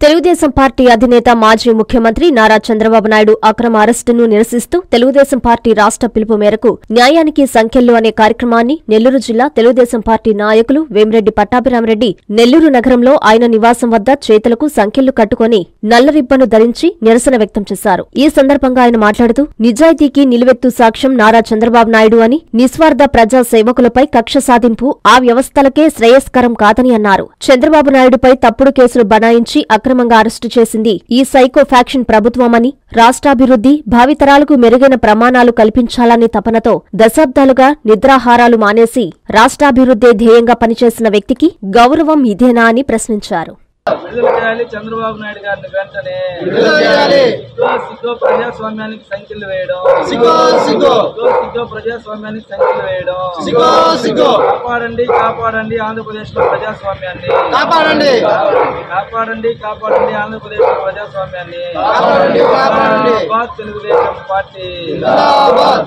Telugu Desam party అధినేత మాజీ ముఖ్యమంత్రి నారా చంద్రబాబు నాయుడు అక్రమ అరెస్టును నిరసిస్తూ తెలుగుదేశం పార్టీ రాష్ట్ర పిలుపు మేరకు న్యాయానికి సంఖ్యలు అనే కార్యక్రమాన్ని నెల్లూరు జిల్లా తెలుగుదేశం పార్టీ నాయకులు వేమిరెడ్డి పట్టాభిరామరెడ్డి నెల్లూరు నగరంలో ఆయన నివాసం వద్ద చేతులకు సంఖ్యలు కట్టుకుని నల్ల రిబ్బను ధరించి నిరసన వ్యక్తం చేశారు ఈ సందర్భంగా ఆయన మాట్లాడుతూ నిజాయితీకి నిలువెత్తు సాక్ష్యం నారా చంద్రబాబు నాయుడు అని నిస్వార్థ ప్రజా సేవకులపై కక్ష సాధింపు ఆ వ్యవస్థలకే శ్రేయస్కరం కాదని అన్నారు చంద్రబాబు నాయుడుపై తప్పుడు కేసులు బనాయించి అక్రమంగా అరెస్టు చేసింది ఈ సైకో ఫ్యాక్షన్ ప్రభుత్వమని రాష్ట్రాభివృద్ధి భావితరాలకు మెరుగైన ప్రమాణాలు కల్పించాలనే తపనతో దశాబ్దాలుగా నిద్రాహారాలు మానేసి రాష్ట్రాభివృద్ధే ధ్యేయంగా పనిచేసిన వ్యక్తికి గౌరవం ఇదేనా అని ప్రశ్నించారు విడుదల చేయాలి చంద్రబాబు నాయుడు గారిని వెంటనే విడుదల చేయాలి. సిగ్గో సిగ్గో ప్రజాస్వామ్యానికి సంఖ్యలు వేయడం సిగ్గో, సిగ్గో. సిగ్గో సిగ్గో ప్రజాస్వామ్యానికి సంఖ్యలు వేయడం సిగ్గో, సిగ్గో. కాపాడండి కాపాడండి ఆంధ్రప్రదేశ్ లో ప్రజాస్వామ్యాన్ని కాపాడండి. కాపాడండి కాపాడండి ఆంధ్రప్రదేశ్ లో ప్రజాస్వామ్యాన్ని కాపాడండి, కాపాడండి. జిందాబాద్ తెలుగుదేశం పార్టీ జిందాబాద్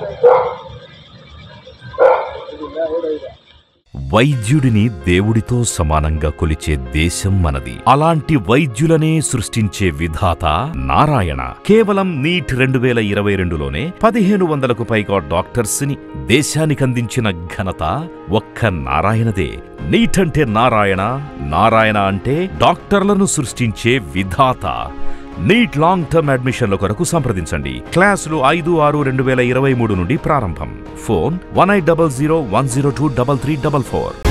వైద్యుడిని దేవుడితో సమానంగా కొలిచే దేశం మనది అలాంటి వైద్యులనే సృష్టించే విధాత నారాయణ కేవలం నీట్ రెండు వేల ఇరవై రెండులోనే పదిహేను వందలకు పైగా డాక్టర్స్ ని దేశానికందించిన ఘనత ఒక్క నారాయణదే నీట్ అంటే నారాయణ నారాయణ అంటే డాక్టర్లను సృష్టించే విధాత నీట్ లాంగ్ టర్మ్ అడ్మిషన్ల కొరకు సంప్రదించండి క్లాసులు ఐదు ఆరు రెండు వేల ఇరవై మూడు నుండి ప్రారంభం phone one eight double zero one zero two double three double four